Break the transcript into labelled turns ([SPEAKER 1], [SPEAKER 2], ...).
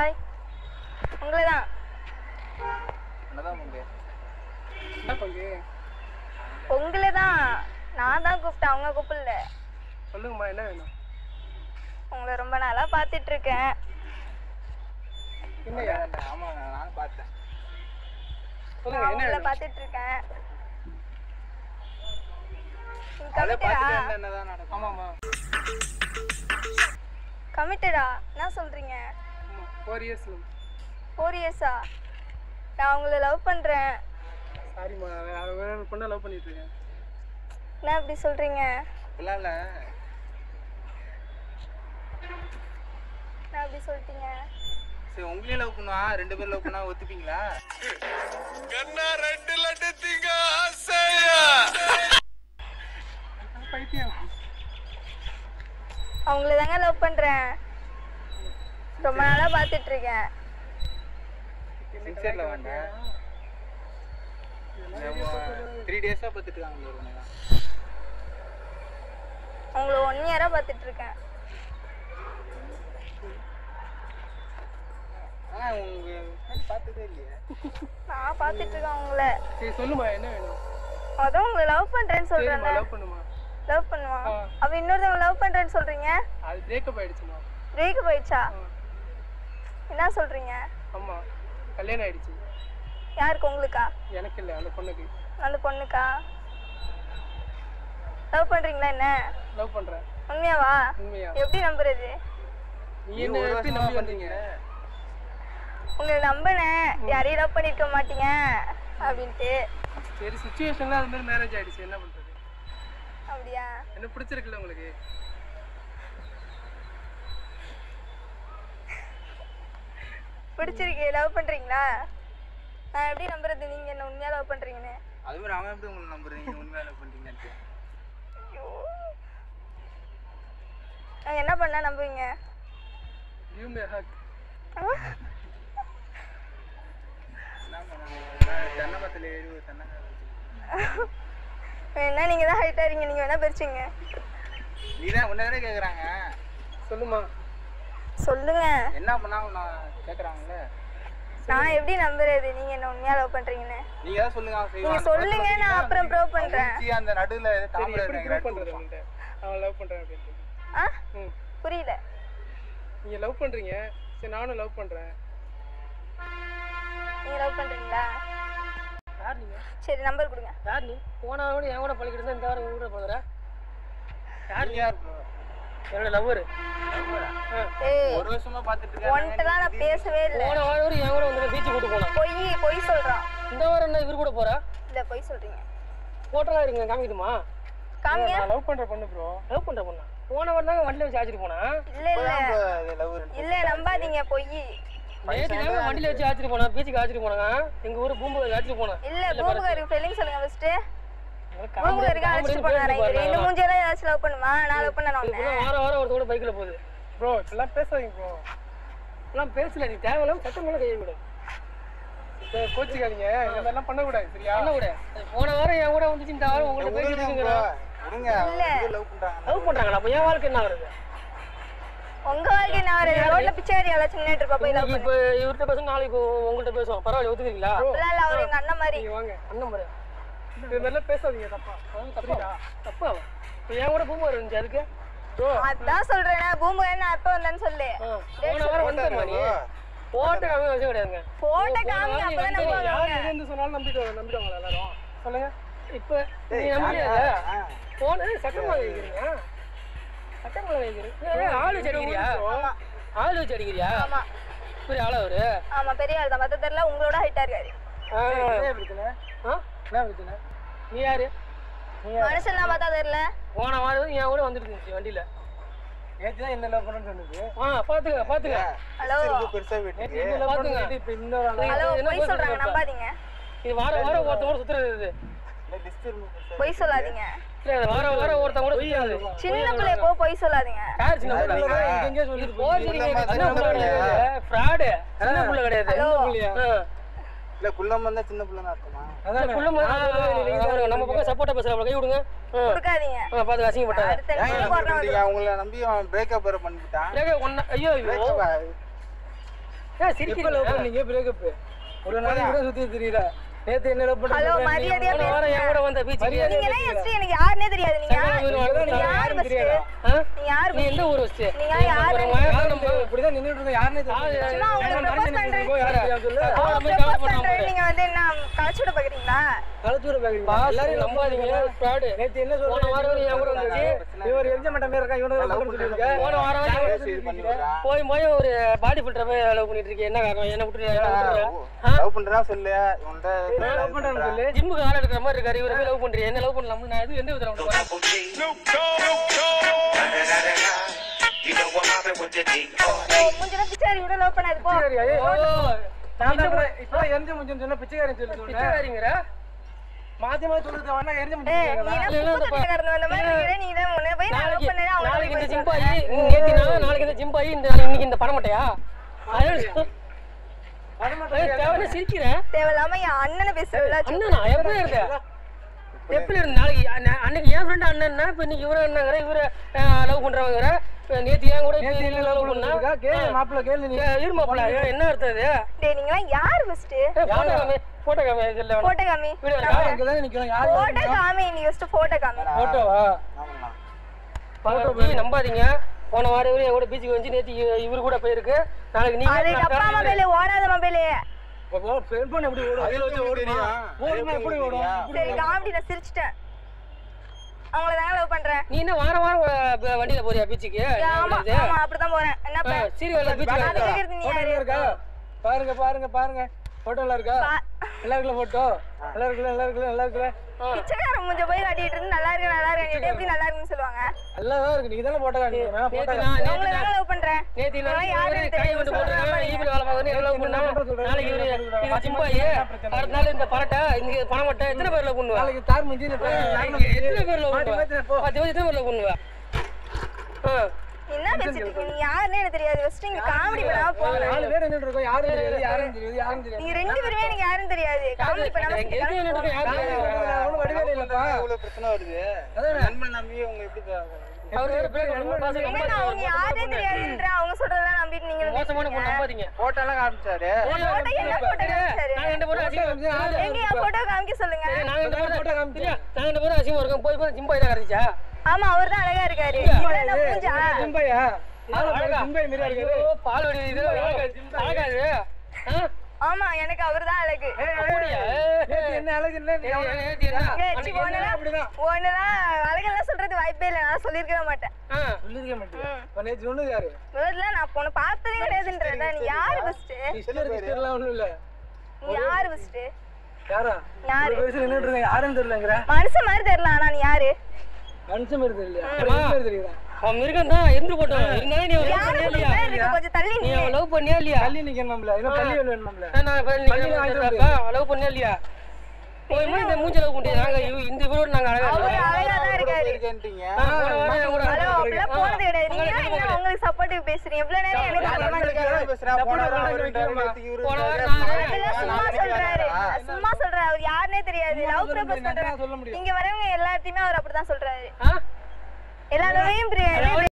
[SPEAKER 1] Hi உங்களை தான்
[SPEAKER 2] என்னதான் பங்கு
[SPEAKER 3] என்ன பங்கு
[SPEAKER 1] உங்களை தான் நான் தான் கூப்பிட்டேன் அவங்க கூப்பிடல
[SPEAKER 3] சொல்லுங்கம்மா என்ன வேணும்
[SPEAKER 1] உங்களை ரொம்ப நாளா பார்த்துட்டு இருக்கேன்
[SPEAKER 3] என்னய்யா
[SPEAKER 2] ஆமா நானும் பார்த்தேன்
[SPEAKER 3] சொல்லுங்க
[SPEAKER 1] நான்
[SPEAKER 3] என்ன
[SPEAKER 1] உங்களை
[SPEAKER 3] வேணும்
[SPEAKER 1] பார்த்துட்டு இருக்கேன்
[SPEAKER 2] அதை
[SPEAKER 1] கமிட்டடா
[SPEAKER 2] பார்த்துட்டு இருந்தா என்னதான் நடக்கும்
[SPEAKER 3] ஆமாம்மா
[SPEAKER 1] கமிட்டடா என்ன சொல்றீங்க
[SPEAKER 3] ஆமாம் ஃபோர் இயர்ஸ்
[SPEAKER 1] ஃபோர் இயர்ஸா நான் உங்களை லவ் பண்றேன்
[SPEAKER 3] சாரிம்மா வேற ஒரு பொண்ணை லவ் பண்ணிட்டு இருக்கேன்
[SPEAKER 1] என்ன இப்படி சொல்றீங்க
[SPEAKER 2] அப்படிலாம் இல்லை
[SPEAKER 1] நான் இப்படி சொல்லிட்டீங்க
[SPEAKER 2] சரி உங்களையும் லவ் பண்ணுவா ரெண்டு பேரும் லவ் பண்ணா ஒத்துப்பீங்களா
[SPEAKER 3] பைத்தியம்
[SPEAKER 1] அவங்கள தாங்க லவ் பண்றேன் ரொம்ப நாளா பார்த்துட்டு இருக்கேன்
[SPEAKER 2] சின்சியர்ல வேண்டாம் த்ரீ டேஸாக பார்த்துட்டு இருக்காங்க உன்னை தான்
[SPEAKER 1] உங்களை ஒன் இயரா பார்த்துட்டு இருக்கேன்
[SPEAKER 2] ஆ உங்க பார்த்ததே இல்லையே
[SPEAKER 1] நான் பார்த்துட்டு இருக்கேன் உங்களை
[SPEAKER 3] சரி சொல்லுமா என்ன வேணும்
[SPEAKER 1] அதான் உங்களை லவ் பண்றேன்னு
[SPEAKER 3] சரிம்மா
[SPEAKER 1] சொல்றேன்ல
[SPEAKER 3] லவ் பண்ணுமா
[SPEAKER 1] லவ் பண்ணுவான்
[SPEAKER 3] ஆ.
[SPEAKER 1] அப்ப இன்னொருத்தவங்க லவ் பண்றேன்னு சொல்றீங்க
[SPEAKER 3] அது பிரேக்கப் ஆயிடுச்சுமா
[SPEAKER 1] பிரேக் போயிடுச்சா
[SPEAKER 3] ஆ.
[SPEAKER 1] என்ன சொல்றீங்க
[SPEAKER 3] ஆமா கல்யாணம் ஆயிடுச்சு
[SPEAKER 1] யாருக்கு உங்களுக்கா
[SPEAKER 3] எனக்கு இல்லை அந்த பொண்ணுக்கு
[SPEAKER 1] அந்த பொண்ணுக்கா லவ் பண்றீங்களா என்ன
[SPEAKER 3] லவ் பண்றேன்
[SPEAKER 1] உண்மையாவா
[SPEAKER 3] உண்மையா
[SPEAKER 1] எப்படி நம்புறது
[SPEAKER 3] நீ என்ன எப்படி நம்பி வந்தீங்க
[SPEAKER 1] உங்களை நம்பினேன் யாரையும் லவ் பண்ணிருக்க மாட்டீங்க அப்படின்ட்டு
[SPEAKER 3] சரி சுச்சுவேஷன்ல அது மாதிரி மேரேஜ் ஆயிடுச்சு என்ன பண்றது
[SPEAKER 1] அப்படியா
[SPEAKER 3] என்ன பிடிச்சிருக்குல்ல உங்களுக்கு
[SPEAKER 1] பிடிச்சிருக்கு லவ் பண்றீங்களா நான் எப்படி நம்புறது நீங்க என்ன உண்மையா லவ் பண்றீங்கன்னு
[SPEAKER 2] அது மாதிரி அவன் எப்படி உங்களை நம்புறீங்க உண்மையாக லவ் பண்ணுறீங்கன்ட்டு
[SPEAKER 1] ஐயோ. நாங்க என்ன பண்ணா நம்புவீங்க
[SPEAKER 3] யூ மே ஹக்
[SPEAKER 2] என்ன பண்ணுவாங்க தென்னை மரத்தில் ஏறி ஒரு தென்னை
[SPEAKER 1] வேணா நீங்க தான் ஹைட்டா இருக்கீங்க நீங்க வேணா பிரிச்சுங்க
[SPEAKER 2] நீ தான் உன்னை தானே கேட்குறாங்க
[SPEAKER 3] சொல்லுமா
[SPEAKER 1] சொல்லுங்க
[SPEAKER 2] என்ன பண்ணா நான் கேட்குறாங்கல்ல
[SPEAKER 1] நான் எப்படி நம்புறது நீங்க என்ன உண்மையா லவ் பண்றீங்கன்னு
[SPEAKER 2] நீங்க தான் சொல்லுங்க அவன்
[SPEAKER 1] நீங்க
[SPEAKER 2] செய்வான்
[SPEAKER 1] சொல்லுங்க நான் அப்புறம் ப்ரூவ் பண்றேன்
[SPEAKER 2] முடிச்சு அந்த நடுவில்
[SPEAKER 3] சரி
[SPEAKER 2] தாமரை
[SPEAKER 3] எப்படி
[SPEAKER 2] இருக்கிற
[SPEAKER 3] ப்ரூவ் பண்றது உங்கள்கிட்ட அவன் லவ் பண்றேன் அப்படின்ட்டு
[SPEAKER 1] ஆ
[SPEAKER 3] ம்
[SPEAKER 1] புரியல
[SPEAKER 3] நீங்க லவ் பண்றீங்க சரி நானும் லவ் பண்றேன்
[SPEAKER 1] நீங்க லவ் பண்றீங்களா
[SPEAKER 3] யார் நீங்க
[SPEAKER 1] சரி நம்பர் கொடுங்க
[SPEAKER 3] யார் நீ போன கூட என் கூட பழகிட்டு இருந்தா இந்த வாரம் உங்க கூட போதுற
[SPEAKER 2] யார் யார் bro?
[SPEAKER 3] என்னோட லவ்வர்
[SPEAKER 1] ஏய்
[SPEAKER 2] ஒரு வருஷமா பார்த்துட்டு இருக்காங்க
[SPEAKER 1] உன்கிட்டலாம் நான் பேசவே இல்லை
[SPEAKER 3] போன வாரம் வரை என் கூட வந்து பீச் கூட்டு போனான்
[SPEAKER 1] பொய் பொய் சொல்றான்
[SPEAKER 3] இந்த வாரம் என்ன இவர் கூட போறா
[SPEAKER 1] இல்ல பொய் சொல்றீங்க
[SPEAKER 3] போட்டோலாம் இருங்க காமிக்கணுமா
[SPEAKER 1] காமிங்க
[SPEAKER 3] நான் லவ் பண்ற பொண்ணு ப்ரோ லவ் பண்ற பொண்ணா போன வாரம் தாங்க வண்டியில வச்சு ஆச்சிட்டு போனா
[SPEAKER 1] இல்ல இல்ல
[SPEAKER 2] லவ்
[SPEAKER 1] இல்ல நம்பாதீங்க பொய்
[SPEAKER 3] நேற்று தாங்க வண்டியில வச்சு ஆச்சிட்டு போனா பீச்சுக்கு ஆச்சிட்டு போனாங்க எங்க ஊர் பூம்புகார் ஆச்சிட்டு போனா
[SPEAKER 1] இல்ல பூம்புகாருக்கு ஸ்பெல்லிங் சொல்லுங்க ஃபர்ஸ்ட் பூம்புகாருக்கு அழைச்சிட்டு போனாரா இவரு இந்த மூஞ்சியெல்லாம் ஏதாச்சும் லவ் பண்ணுமா நான் லவ் பண்ண உடனே
[SPEAKER 3] வாரம் வாரம் ஒருத்தர் கூட பைக்ல போகுது ப்ரோ இப்பெல்லாம் பேசாதீங்க ப்ரோ இப்பெல்லாம் பேசல நீ தேவையில்லாம சட்டம் மேல கையை விடு கோச்சிக்காதீங்க இந்த மாதிரிலாம் பண்ணக்கூடாது சரியா பண்ணக்கூடாது போன வாரம் என் கூட வந்துச்சு இந்த வாரம் உங்கள்கிட்ட பேசிட்டு இருக்குங்க
[SPEAKER 2] விடுங்க
[SPEAKER 1] இல்ல.
[SPEAKER 2] லவ் பண்றாங்க
[SPEAKER 3] லவ் பண்றாங்களா அப்ப என் வாழ்க்கை என்ன வருது
[SPEAKER 1] உங்க வாழ்க்கை என்ன வருது ரோட்ல பிச்சைக்காரி ஏதாச்சும் நின்னுட்டு இருப்பா போய் லவ்
[SPEAKER 3] இன்னைக்கு இப்போ இவர்கிட்ட பேசும் நாளைக்கு உங்கள்கிட்ட பேசுவோம் பரவாயில்ல ஒத்துக்கிறீங்களா
[SPEAKER 1] பண்ணலாம் இல்ல அவர் எங்க அண்ணன் மாதிரி
[SPEAKER 3] நீங்க வாங்க அண்ணன் முறை இது மாதிரிலாம் பேசாதீங்க தப்பா தப்பா தப்பா இப்போ என் கூட பூமார் இருந்துச்சு அதுக்கு
[SPEAKER 1] அதான் சொல்றேன் பூம்புகார் நான் எப்ப வந்தேன்னு சொல்லு
[SPEAKER 3] ஆ, போன வாரம் வந்தேன் நீ போட்ட காமி விஷயம் கிடையாதுங்க
[SPEAKER 1] போட்ட காமி அப்பதான் நம்புவாங்க
[SPEAKER 3] யார் எது எந்த சொன்னாலும் நம்பிட்டு நம்பிடுவாங்களா எல்லாரும் சொல்லுங்க இப்போ நீ நம்பிடுங்க போன சட்டமாக வைக்கிறீங்க சட்டமாக வைக்கிறீங்க ஆள் வச்சு அடிக்கிறியா ஆள் வச்சு அடிக்கிறியா
[SPEAKER 1] ஆமா
[SPEAKER 3] பெரிய ஆளா அவரு
[SPEAKER 1] ஆமா பெரிய ஆள் தான் மத்த தெரியல உங்களோட ஹைட்டா இருக்காரு
[SPEAKER 3] ஆ என்ன பிரச்சனை நீ யாரு
[SPEAKER 1] மனுஷன்லாம் பார்த்தா தெரியல
[SPEAKER 3] போன வாரம் என் கூட வந்துட்டு இருந்துச்சு வண்டியில
[SPEAKER 2] நேற்று தான் என்ன லவ் பண்ணணும்னு சொன்னது
[SPEAKER 3] ஆ பாத்துக்க பாத்துக்க
[SPEAKER 1] ஹலோ
[SPEAKER 2] ரொம்ப பெருசா வீட்டுக்கு
[SPEAKER 3] பாத்துங்க இப்போ இன்னொரு
[SPEAKER 1] ஹலோ
[SPEAKER 3] என்ன
[SPEAKER 1] பொய் சொல்றாங்க நம்பாதீங்க
[SPEAKER 3] இது வாரம் வாரம் ஒருத்தன் கூட சுத்துறது இது
[SPEAKER 2] டிஸ்டர்ப் பெருசா
[SPEAKER 1] பொய் சொல்லாதீங்க
[SPEAKER 3] இல்ல இது வாரம் வாரம் ஒருத்தன் கூட சுத்துறது
[SPEAKER 1] சின்ன பிள்ளைய போ பொய் சொல்லாதீங்க
[SPEAKER 3] யார் சின்ன புள்ள இங்கே சொல்லிட்டு போறீங்க சின்ன புள்ள கிடையாது ஃப்ராடு சின்ன புள்ள கிடையாது
[SPEAKER 1] ஹலோ.
[SPEAKER 3] ஆ.
[SPEAKER 2] இல்ல குள்ளம் வந்தா சின்ன பிள்ளை தான் அர்த்தமா
[SPEAKER 3] இந்த புள்ள மாதிரி நம்ம பக்கம் சப்போர்ட்டா பேசுறாங்க கை விடுங்க ஆ.
[SPEAKER 1] கொடுக்காதீங்க
[SPEAKER 3] ஆ, பாத்து அசிங்கப்பட்டாங்க
[SPEAKER 1] அடுத்த
[SPEAKER 2] ஏன்
[SPEAKER 1] நிமிஷம்
[SPEAKER 2] என்ன
[SPEAKER 1] போடுறோம்
[SPEAKER 2] பண்றீங்க அவங்கள நம்பி அவன் பிரேக்கப் வேற பண்ணிட்டான்
[SPEAKER 3] ஏங்க, ஒண்ணா- ஐயோ ஐயோ
[SPEAKER 2] breakup ஆ-
[SPEAKER 3] ஏன் சிரிக்கிறீங்க லவ் பண்ணீங்க பிரேக்கப் ஒரு நாளைக்கு கூட சுத்தி தெரியுதா நேத்து என்ன லவ்
[SPEAKER 1] ஹலோ மரியாதையா
[SPEAKER 3] போன வாரம் என் கூட வந்த பீச்சுக்கு
[SPEAKER 1] நீங்க எல்லாம் ஃபர்ஸ்ட் எனக்கு யாருனே தெரியாது நீங்க யார்
[SPEAKER 3] நீங்க
[SPEAKER 1] யார்
[SPEAKER 3] யாருன்னு
[SPEAKER 1] ஃபர்ஸ்ட்
[SPEAKER 3] தெரியாதா?
[SPEAKER 1] நீங்க யார்
[SPEAKER 3] நீ எந்த ஊர் வச்சு
[SPEAKER 1] நீங்க யாரு
[SPEAKER 3] இப்படிதான் நின்னுட்டு இருக்க யாருன்னே தெரியல
[SPEAKER 1] சும்மா உங்களுக்கு ப்ரப்போஸ் பண்றேன்
[SPEAKER 3] யாரு சொல்லு
[SPEAKER 1] ப்ரப்போஸ் பண்றேன் நீங்க வந்து என்ன கழிச்சு விட பாக்குறீங்களா
[SPEAKER 3] கழுத்தூர பாக்குறீங்க எல்லாரும் நம்பாதீங்க ஃப்ராட் நேத்து என்ன சொல்றீங்க போன வாரம் என் கூட வந்துச்சு இவர் எரிஞ்ச மாட்ட மாதிரி இருக்கா இவன லவ் பண்ணிருக்க போன வாரம்
[SPEAKER 2] இது பண்ணி விடுறா.
[SPEAKER 3] போய் போய் ஒரு பாடி ஃபில்டர் போய் லவ் பண்ணிட்டு இருக்கேன் என்ன காரணம் என்ன விட்டு
[SPEAKER 2] லவ் பண்றா சொல்லு உன்கிட்ட
[SPEAKER 3] லவ் பண்றான்னு சொல்லு ஜிம்முக்கு ஆள் எடுக்கிற மாதிரி இருக்காரு இவரை போய் லவ் பண்றீங்க என்ன லவ் பண்ணலாம் நான் எது எந்த விதத்துல உனக்கு
[SPEAKER 1] மூஞ்சில பிச்சாரி விட லவ் பண்ணாது போ
[SPEAKER 3] நான் தான் இப்ப- இப்ப எரிஞ்ச முஞ்சம் சொன்ன பிச்சைக்காரன் சொல்லி சொன்னேன் பிச்சைக்காரிங்கற மாத்தி மாத்தி சொல்றது வேணா எரிஞ்ச
[SPEAKER 1] ஏய், நீ என்ன குப்பை தொட்டிக்காரன் வந்த மாதிரி இருக்கிற, நீ தான் உன்னை போய் நான் love பண்ணேன்னா அவனை
[SPEAKER 3] நாளைக்கு இந்த
[SPEAKER 1] போய்
[SPEAKER 3] ஜிம் பாய் நேத்தி நான் நாளைக்கு இந்த ஜிம் பாய் இந்த இன்னைக்கு இந்த பணமட்டையா தேவையான சிரிக்கிறேன்
[SPEAKER 1] தேவையில்லாம என் அண்ணனை பேசுறதுல
[SPEAKER 3] அண்ணனா எப்படி இருந்த எப்படி இருந்த நாளைக்கு அன்ன- அன்னைக்கு என் ஃப்ரெண்ட் அண்ணன்னா இப்ப இன்னைக்கு இவர அண்ணங்கிற இவர லவ் பண்றவங்கிற நேத்து ஏன் கூட லவ் பண்ணா கேளு மாப்பிள்ள கேளு நீ இரு மாப்பிள்ள என்ன அர்த்தம் இது
[SPEAKER 1] டேய் நீங்க எல்லாம் யார் ஃபர்ஸ்ட்
[SPEAKER 3] போட்டோ காமி போட்டோ காமி இதுல
[SPEAKER 1] போட்டோ காமி
[SPEAKER 3] வீடியோ இங்க தான் நிக்கிறோம் யார்
[SPEAKER 1] போட்டோ காமி நீ ஃபர்ஸ்ட் போட்டோ காமி
[SPEAKER 3] போட்டோவா
[SPEAKER 2] ஆமாண்ணா.
[SPEAKER 3] பாப்பி நம்பாதீங்க போன வாரம் இவரு என் கூட பீச்சுக்கு வந்து நேத்து இ- இவரு கூட போயிருக்கு நாளைக்கு நீங்க
[SPEAKER 1] அது டப்பா மொபைல் ஓடாத மொபைல்
[SPEAKER 3] செல்போன் எப்படி ஓடும்
[SPEAKER 2] அதுல வச்சு ஓடுமா?
[SPEAKER 3] ஓடுமா எப்படி ஓடும்
[SPEAKER 1] சரி காமெடி நான் சிரிச்சிட்டேன் அவங்கள தாங்க லவ் பண்றேன்
[SPEAKER 3] நீ என்ன வாரம் வாரம் வ- வ- வண்டியில போறியா பீச்சுக்கு
[SPEAKER 1] ஆமா ஆமா அப்படிதான் போறேன் என்ன ப-
[SPEAKER 3] சீரியல்ல
[SPEAKER 1] அது கேக்குறது நீ யாரு
[SPEAKER 3] இருக்கா பாருங்க பாருங்க பாருங்க போட்டோல இருக்கா
[SPEAKER 1] பா-
[SPEAKER 3] நல்லா இருக்குல்ல போட்டோ நல்லா இருக்குல்ல நல்லா இருக்குல்ல நல்லா இருக்குல்ல
[SPEAKER 1] பிச்சைக்காரன் மூஞ்ச போய் காட்டிட்டு இருந்து நல்லா இருக்கு நல்லா இருக்கு எப்படி நல்லா இருக்குன்னு சொல்லுவாங்க
[SPEAKER 3] நல்லா தான் இருக்கு நீங்க தானே போட்டோ காட்டுறீங்க போட்டோ
[SPEAKER 1] அவங்கள தாங்க லவ் பண்றேன்
[SPEAKER 3] நேத்தி நான்
[SPEAKER 1] அவன் யாருன்னு
[SPEAKER 3] இவரு கை
[SPEAKER 1] தெரியும்.
[SPEAKER 3] வந்து போட்டுருக்கேன்
[SPEAKER 1] சொல்றான்
[SPEAKER 3] ஈபில் வேலை பார்க்கணும் எவ்வளவு பண்ணா நாளைக்கு இவரு இது சிம்பாயி அடுத்த நாள் இந்த பரட்டை இந்த பணமட்டை எத்தனை பேர்ல கொண்டு நாளைக்கு தார் முஞ்சி எத்தனை பேர்ல கொண்டு பத்து பேர் எத்தனை பேர்ல கொண்டு வா
[SPEAKER 1] என்ன பேசிட்டு இருக்கீங்க நீ யாருன்னே எனக்கு தெரியாது ஃபர்ஸ்ட் இங்க காமெடி பண்ணாம போங்க
[SPEAKER 3] நாலு பேர் நின்னுட்டு இருக்கோம் யாரும் தெரியாது யாரும் தெரியாது யாரும் தெரியாது
[SPEAKER 1] நீங்க ரெண்டு பேருமே எனக்கு யாரும் தெரியாது காமெடி பண்ணாம
[SPEAKER 3] எங்க எதுக்கு நின்னுட்டு இருக்கோம் யாரும் தெரியாது ஒன்றும் வடிவேல இல்லப்பா
[SPEAKER 2] இவ்வளவு பிரச்சனை வருது நண்பன் நம்பி உங்க எப்படி ப-
[SPEAKER 3] அவரு பேர் நண்பர் பாசம்
[SPEAKER 1] என்னங்க அவங்க யாரே தெரியாதுன்ற அவங்க சொல்றதெல்லாம் நம்பிட்டு நீங்க
[SPEAKER 3] மோசமான பொண்ணு நம்பாதீங்க
[SPEAKER 2] போட்டோ எல்லாம் காமிச்சாரு
[SPEAKER 1] போட்டோ என்ன போட்டோ காமிச்சாரு
[SPEAKER 3] நாங்க ரெண்டு பேரும் அசிங்கம்
[SPEAKER 1] எங்க என் போட்டோ காமிக்க சொல்லுங்க
[SPEAKER 3] நாங்க ரெண்டு பேரும் போட்டோ காமிச்சியா நாங்க ரெண்டு பேரும் அசிங்கம் இருக்கோம் போய் போய் ஜிம்பாய் தான் கிடைச்சா
[SPEAKER 1] ஆமா அவர் தான் அழகா இருக்காரு இவன் என்ன மூஞ்சா
[SPEAKER 3] ஜிம்பாயா ஜிம்பாய் மீரா இருக்காரு பால் வடி இது அழகாது
[SPEAKER 1] ஆமா எனக்கு அவர் தான் அழகு
[SPEAKER 3] அப்படியா என்ன அழகு இல்ல
[SPEAKER 1] ஏச்சி, உன்னெல்லாம் உன்னெல்லாம் அழகெல்லாம் சொல்றது வாய்ப்பே இல்லை நான் சொல்லியிருக்கவே மாட்டேன்
[SPEAKER 3] சொல்லிருக்க மாட்டேன் நேற்று சொன்னது யாரு
[SPEAKER 1] முதல்ல நான் உன்னை பார்த்ததே கிடையாதுன்றதா நீ யாரு ஃபர்ஸ்ட்
[SPEAKER 3] ஹிஸ்டரி ஹிஸ்டரிலாம் ஒண்ணும் இல்ல
[SPEAKER 1] நீ யாரு ஃபர்ஸ்ட்
[SPEAKER 3] யாரா
[SPEAKER 1] யாரு
[SPEAKER 3] ஒரு வயசுல நின்னுட்டு இருக்க யாருன்னு தெரியலங்கிற
[SPEAKER 1] மனுஷன் மாதிரி தெரியல ஆனா நீ யாரு
[SPEAKER 3] மனுஷன் மாதிரி தெரியல தெரியுதா அவன் மிருகம் தான் இருந்து போட்டோம் இருந்தாலும் நீ லவ்
[SPEAKER 1] யாரு
[SPEAKER 3] பண்ணியா
[SPEAKER 1] கொஞ்சம் பேர் இருக்கு, கொஞ்சம் தள்ளி
[SPEAKER 3] நீ
[SPEAKER 1] நீ
[SPEAKER 3] அவன் லவ் பண்ணியா இல்லையா பள்ளி நிக்கணும்ல இல்ல பள்ளி வேணும்ல நான் லவ் பண்ணியா இல்லையா போய் போய் இந்த மூஞ்ச லவ் பண்ணியா நாங்க இவ- இந்த இவரோட நாங்க அழகா
[SPEAKER 1] அவரு
[SPEAKER 3] இல்ல.
[SPEAKER 1] அழகா தான் இருக்காரு
[SPEAKER 2] இருக்கேன்ட்டீங்க
[SPEAKER 3] ஆ, போன வாரம் என் கூட
[SPEAKER 1] ஹலோ அப்படிலாம் போனது கிடையாது நீங்க என்ன உங்களுக்கு சப்போர்ட்டிவ் பேசுறீங்க இவ்வளவு நேரம் எனக்கு அந்த மாதிரி
[SPEAKER 2] யாரும் பேசுறா? போன வாரம் அவரு இருந்தாரு, நேத்து இவரு
[SPEAKER 3] போன
[SPEAKER 2] இருந்தாரு.
[SPEAKER 3] வாரம் நானு-
[SPEAKER 1] அதெல்லாம் சும்மா சொல்றாரு சும்மா சொல்றாரு அவர் யாருன்னே தெரியாது லவ் ப்ரப்போஸ் பண்றாரு
[SPEAKER 3] சொல்ல முடியும்
[SPEAKER 1] இங்க வரவங்க எல்லாத்தையுமே அவர் அப்படிதான் சொல்றாரு
[SPEAKER 3] ஆ?
[SPEAKER 1] எல்லா லவ்வையும்